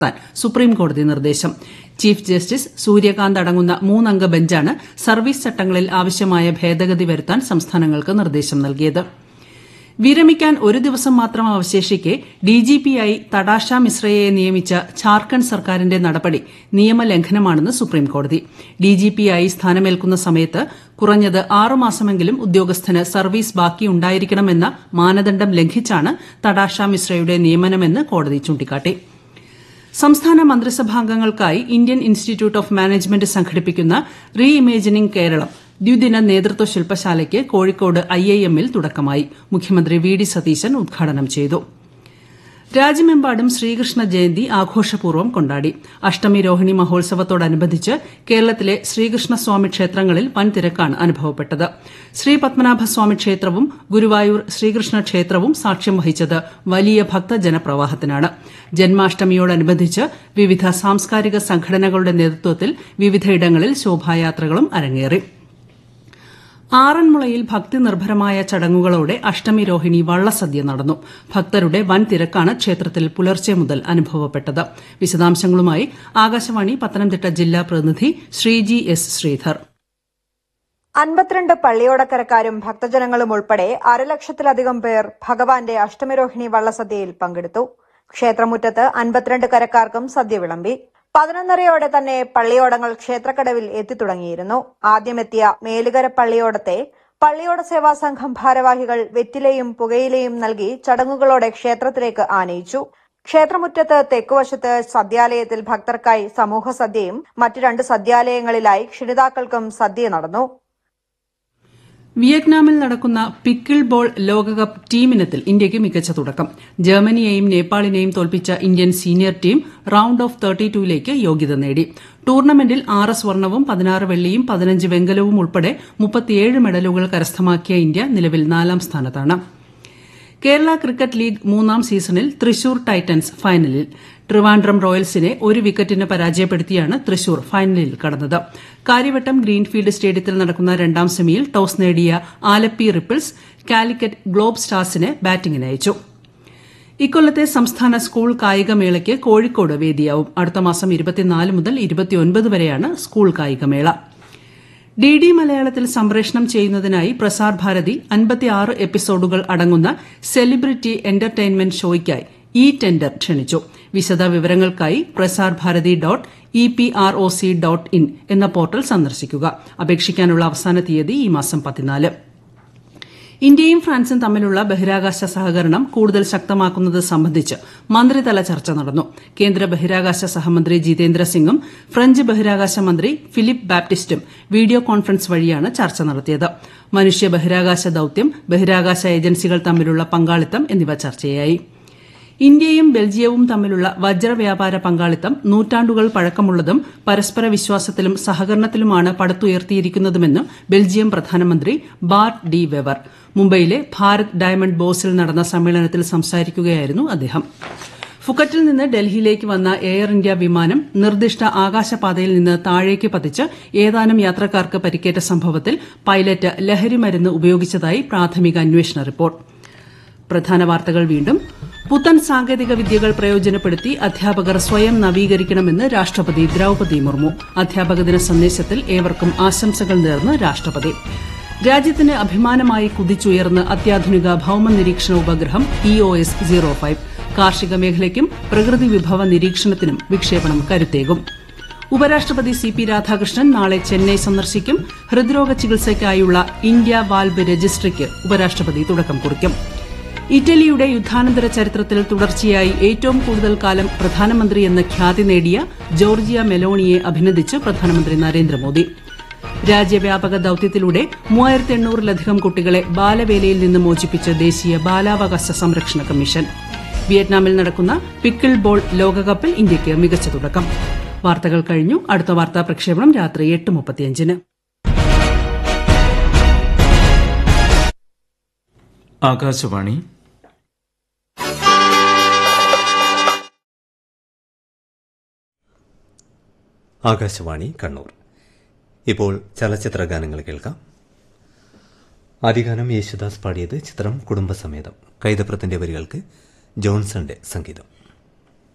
നടത്താൻ സുപ്രീംകോടതി നിർദ്ദേശം ചീഫ് ജസ്റ്റിസ് സൂര്യകാന്ത് അടങ്ങുന്ന മൂന്നംഗ ബെഞ്ചാണ് സർവീസ് ചട്ടങ്ങളിൽ ആവശ്യമായ ഭേദഗതി വരുത്താൻ സംസ്ഥാനങ്ങൾക്ക് നിർദ്ദേശം നൽകിയത് വിരമിക്കാൻ ഒരു ദിവസം മാത്രം അവശേഷിക്കെ ഡിജിപിയായി തടാഷ മിശ്രയെ നിയമിച്ച ഝാർഖണ്ഡ് സർക്കാരിന്റെ നടപടി നിയമലംഘനമാണെന്ന് സുപ്രീംകോടതി ഡിജിപിയായി സ്ഥാനമേൽക്കുന്ന സമയത്ത് കുറഞ്ഞത് ആറുമാസമെങ്കിലും ഉദ്യോഗസ്ഥന് സർവീസ് ബാക്കിയുണ്ടായിരിക്കണമെന്ന മാനദണ്ഡം ലംഘിച്ചാണ് തടാഷ മിശ്രയുടെ നിയമനമെന്ന് കോടതി ചൂണ്ടിക്കാട്ടി സംസ്ഥാന മന്ത്രിസഭാംഗങ്ങൾക്കായി ഇന്ത്യൻ ഇൻസ്റ്റിറ്റ്യൂട്ട് ഓഫ് മാനേജ്മെന്റ് സംഘടിപ്പിക്കുന്ന റീ ഇമേജിനിംഗ് കേരളം ദ്വിദിന നേതൃത്വ ശില്പശാലയ്ക്ക് കോഴിക്കോട് ഐഐഎമ്മിൽ തുടക്കമായി മുഖ്യമന്ത്രി വി ഡി സതീശൻ ഉദ്ഘാടനം ചെയ്തു രാജ്യമെമ്പാടും ശ്രീകൃഷ്ണ ജയന്തി ആഘോഷപൂർവ്വം കൊണ്ടാടി അഷ്ടമി രോഹിണി മഹോത്സവത്തോടനുബന്ധിച്ച് കേരളത്തിലെ ശ്രീകൃഷ്ണസ്വാമി ക്ഷേത്രങ്ങളിൽ വൻ തിരക്കാണ് അനുഭവപ്പെട്ടത് ശ്രീ പത്മനാഭസ്വാമി ക്ഷേത്രവും ഗുരുവായൂർ ശ്രീകൃഷ്ണ ക്ഷേത്രവും സാക്ഷ്യം വഹിച്ചത് വലിയ ഭക്തജനപ്രവാഹത്തിനാണ് ജന്മാഷ്ടമിയോടനുബന്ധിച്ച് വിവിധ സാംസ്കാരിക സംഘടനകളുടെ നേതൃത്വത്തിൽ വിവിധയിടങ്ങളിൽ ശോഭായാത്രകളും അരങ്ങേറി ആറന്മുളയിൽ ഭക്തി നിർഭരമായ ചടങ്ങുകളോടെ അഷ്ടമി രോഹിണി വള്ളസദ്യ നടന്നു ഭക്തരുടെ വൻ തിരക്കാണ് ക്ഷേത്രത്തിൽ പുലർച്ചെ മുതൽ അനുഭവപ്പെട്ടത് വിശദാംശങ്ങളുമായി ആകാശവാണി പത്തനംതിട്ട ജില്ലാ പ്രതിനിധി ശ്രീജി എസ് ശ്രീധർ അൻപത്തിരണ്ട് പള്ളിയോടക്കരക്കാരും ഭക്തജനങ്ങളും ഉൾപ്പെടെ അരലക്ഷത്തിലധികം പേർ ഭഗവാന്റെ അഷ്ടമിരോഹിണി വള്ളസദ്യയിൽ പങ്കെടുത്തു ക്ഷേത്രമുറ്റത്ത് അൻപത്തിരണ്ട് കരക്കാർക്കും സദ്യ വിളമ്പി പതിനൊന്നരയോടെ തന്നെ പള്ളിയോടങ്ങൾ ക്ഷേത്രക്കടവിൽ എത്തിത്തുടങ്ങിയിരുന്നു ആദ്യമെത്തിയ മേലുകര പള്ളിയോടത്തെ പള്ളിയോട സേവാ സംഘം ഭാരവാഹികൾ വെറ്റിലയും പുകയിലയും നൽകി ചടങ്ങുകളോടെ ക്ഷേത്രത്തിലേക്ക് ആനയിച്ചു ക്ഷേത്രമുറ്റത്ത് തെക്കുവശത്ത് സദ്യാലയത്തിൽ ഭക്തർക്കായി സമൂഹ സദ്യയും മറ്റു രണ്ട് സദ്യാലയങ്ങളിലായി ക്ഷണിതാക്കൾക്കും സദ്യ നടന്നു വിയറ്റ്നാമിൽ നടക്കുന്ന പിക്കിൾ ബോൾ ലോകകപ്പ് ടീമിനത്തിൽ ഇന്ത്യയ്ക്ക് മികച്ച തുടക്കം ജർമ്മനിയെയും നേപ്പാളിനെയും തോൽപ്പിച്ച Indian senior team round of thirty ടൂയിലേക്ക് യോഗ്യത നേടി ടൂർണമെന്റിൽ ആറ് സ്വർണവും പതിനാറ് വെള്ളിയും പതിനഞ്ച് വെങ്കലവും ഉൾപ്പെടെ മുപ്പത്തിയേഴ് മെഡലുകൾ കരസ്ഥമാക്കിയ ഇന്ത്യ നിലവിൽ നാലാം സ്ഥാനത്താണ് കേരള ക്രിക്കറ്റ് ലീഗ് മൂന്നാം സീസണിൽ തൃശൂർ ടൈറ്റൻസ് ഫൈനലിൽ ട്രിവാൻഡ്രം റോയൽസിനെ ഒരു വിക്കറ്റിന് പരാജയപ്പെടുത്തിയാണ് തൃശൂർ ഫൈനലിൽ കടന്നത് കാര്യവട്ടം ഗ്രീൻഫീൽഡ് സ്റ്റേഡിയത്തിൽ നടക്കുന്ന രണ്ടാം സെമിയിൽ ടോസ് നേടിയ ആലപ്പി റിപ്പിൾസ് കാലിക്കറ്റ് ഗ്ലോബ് സ്റ്റാർസിനെ ബാറ്റിംഗിനയച്ചു ഇക്കൊല്ലത്തെ സംസ്ഥാന സ്കൂൾ കായികമേളയ്ക്ക് കോഴിക്കോട് വേദിയാവും അടുത്ത മാസം ഇരുപത്തിനാല് മുതൽ ഇരുപത്തിയൊൻപത് വരെയാണ് സ്കൂൾ കായികമേള ഡി ഡി മലയാളത്തിൽ സംപ്രേഷണം ചെയ്യുന്നതിനായി പ്രസാർ ഭാരതി അൻപത്തിയാറ് എപ്പിസോഡുകൾ അടങ്ങുന്ന സെലിബ്രിറ്റി എന്റർടൈൻമെന്റ് ഷോയ്ക്കായി ഇ ടെൻഡർ ക്ഷണിച്ചു വിശദ വിവരങ്ങൾക്കായി Prasar Bharati dot E P R O C dot in എന്ന പോർട്ടൽ സന്ദർശിക്കുക അപേക്ഷിക്കാനുള്ള അവസാന തീയതി ഈ മാസം പതിനാല് ഇന്ത്യയും ഫ്രാൻസും തമ്മിലുള്ള ബഹിരാകാശ സഹകരണം കൂടുതൽ ശക്തമാക്കുന്നത് സംബന്ധിച്ച് മന്ത്രിതല ചർച്ച നടന്നു കേന്ദ്ര ബഹിരാകാശ സഹമന്ത്രി ജിതേന്ദ്ര സിംഗും ഫ്രഞ്ച് ബഹിരാകാശ മന്ത്രി ഫിലിപ്പ് ബാപ്റ്റിസ്റ്റും വീഡിയോ കോൺഫറൻസ് വഴിയാണ് ചർച്ച നടത്തിയത് മനുഷ്യ ബഹിരാകാശ ദൌത്യം ബഹിരാകാശ ഏജൻസികൾ തമ്മിലുള്ള പങ്കാളിത്തം എന്നിവ ചർച്ചയായി ഇന്ത്യയും ബെൽജിയവും തമ്മിലുള്ള വജ്രവ്യാപാര പങ്കാളിത്തം നൂറ്റാണ്ടുകൾ പഴക്കമുള്ളതും പരസ്പര വിശ്വാസത്തിലും സഹകരണത്തിലുമാണ് പടുത്തുയർത്തിയിരിക്കുന്നതുമെന്ന് ബെൽജിയം പ്രധാനമന്ത്രി ബാർട്ട് ഡി വെവർ മുംബൈയിലെ ഭാരത് ഡയമണ്ട് ബോസിൽ നടന്ന സമ്മേളനത്തിൽ സംസാരിക്കുകയായിരുന്നു അദ്ദേഹം ഫുക്കറ്റിൽ നിന്ന് ഡൽഹിയിലേക്ക് വന്ന എയർ ഇന്ത്യ വിമാനം നിർദ്ദിഷ്ട ആകാശപാതയിൽ നിന്ന് താഴേക്ക് പതിച്ച് ഏതാനും യാത്രക്കാർക്ക് പരിക്കേറ്റ സംഭവത്തിൽ പൈലറ്റ് ലഹരിമരുന്ന് ഉപയോഗിച്ചതായി പ്രാഥമിക അന്വേഷണ റിപ്പോർട്ട് പ്രധാന വാർത്തകൾ വീണ്ടും പുത്തൻ സാങ്കേതിക വിദ്യകൾ പ്രയോജനപ്പെടുത്തി അധ്യാപകർ സ്വയം നവീകരിക്കണമെന്ന് രാഷ്ട്രപതി ദ്രൌപതി മുർമു അധ്യാപക ദിന സന്ദേശത്തിൽ ഏവർക്കും ആശംസകൾ നേർന്ന് രാഷ്ട്രപതി രാജ്യത്തിന് അഭിമാനമായി കുതിച്ചുയർന്ന് അത്യാധുനിക ഭൌമ നിരീക്ഷണ ഉപഗ്രഹം E O S zero five കാർഷിക മേഖലയ്ക്കും പ്രകൃതി വിഭവ നിരീക്ഷണത്തിനും വിക്ഷേപണം കരുത്തേകും ഉപരാഷ്ട്രപതി സി പി രാധാകൃഷ്ണൻ നാളെ ചെന്നൈ സന്ദർശിക്കും ഹൃദ്രോഗ ചികിത്സയ്ക്കായുള്ള ഇന്ത്യ വാൽവ് രജിസ്ട്രിക്ക് ഉപരാഷ്ട്രപതി തുടക്കം കുറിക്കും ഇറ്റലിയുടെ യുദ്ധാനന്തര ചരിത്രത്തിൽ തുടർച്ചയായി ഏറ്റവും കൂടുതൽ കാലം പ്രധാനമന്ത്രി എന്ന ഖ്യാതി നേടിയ ജോർജിയ മെലോണിയെ അഭിനന്ദിച്ച് പ്രധാനമന്ത്രി നരേന്ദ്രമോദി രാജ്യവ്യാപക ദൌത്യത്തിലൂടെ മൂവായിരത്തി എണ്ണൂറിലധികം കുട്ടികളെ ബാലവേലയിൽ നിന്ന് മോചിപ്പിച്ച് ദേശീയ ബാലാവകാശ സംരക്ഷണ കമ്മീഷൻ വിയറ്റ്നാമിൽ നടക്കുന്ന പിക്കിൾ ബോൾ ലോകകപ്പിൽ ഇന്ത്യയ്ക്ക് മികച്ച തുടക്കം വാർത്തകൾ കഴിഞ്ഞു അടുത്ത വാർത്താ പ്രക്ഷേപണം രാത്രി എട്ട് മുപ്പത്തിയഞ്ചിന് ആകാശവാണി ആകാശവാണി കണ്ണൂർ ഇപ്പോൾ ചലച്ചിത്ര ഗാനങ്ങൾ കേൾക്കാം ആദ്യഗാനം യേശുദാസ് പാടിയത് ചിത്രം കുടുംബസമേതം കൈതപ്രത്തിന്റെ വരികൾക്ക് ജോൺസന്റെ സംഗീതം